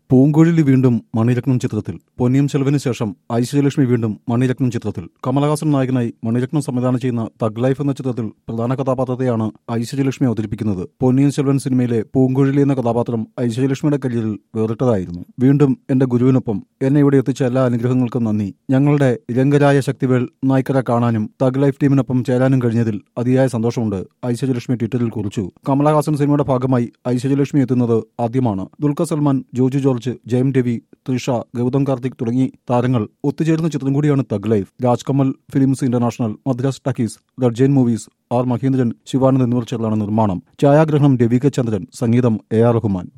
പൂങ്കുഴലി വീണ്ടും മണിരത്നം ചിത്രത്തിൽ പൊന്നിയും ചെലവിന് ശേഷം ഐശ്വര്യലക്ഷ്മി വീണ്ടും മണിരത്നം ചിത്രത്തിൽ കമലഹാസൻ നായകനായി മണിരത്നം സംവിധാനം ചെയ്യുന്ന തഗ് ലൈഫ് എന്ന ചിത്രത്തിൽ പ്രധാന കഥാപാത്രത്തെയാണ് ഐശ്വര്യലക്ഷ്മി അവതരിപ്പിക്കുന്നത് പൊന്നിയും ചെലവൻ സിനിമയിലെ പൂങ്കുഴലി എന്ന കഥാപാത്രം ഐശ്വര്യലക്ഷ്മിയുടെ കരിയറിൽ വേറിട്ടതായിരുന്നു വീണ്ടും എന്റെ ഗുരുവിനൊപ്പം എന്നെ ഇവിടെ എത്തിച്ച എല്ലാ അനുഗ്രഹങ്ങൾക്കും നന്ദി ഞങ്ങളുടെ രംഗരായ ശക്തിവേൾ നായ്ക്കര കാണാനും തഗ് ലൈഫ് ടീമിനൊപ്പം ചേരാനും കഴിഞ്ഞതിൽ അതിയായ സന്തോഷമുണ്ട് ഐശ്വര്യലക്ഷ്മി ട്വിറ്ററിൽ കുറിച്ചു കമലഹാസൻ സിനിമയുടെ ഭാഗമായി ഐശ്വര്യലക്ഷ്മി എത്തുന്നത് ആദ്യമാണ് ദുൽഖർ സൽമാൻ ജോജു ജോർജ് ജയം രവി തൃഷ ഗൗതം കാർത്തിക് തുടങ്ങി താരങ്ങൾ ഒത്തുചേരുന്ന ചിത്രം കൂടിയാണ് Thug Life Rajkamal films international Madras talkies red giant movies R Mahendran Sivanand എന്നിവർ ചേർന്നാണ് നിർമ്മാണം ഛായാഗ്രഹണം രവിക ചന്ദ്രൻ സംഗീതം എ ആർ റഹ്മാൻ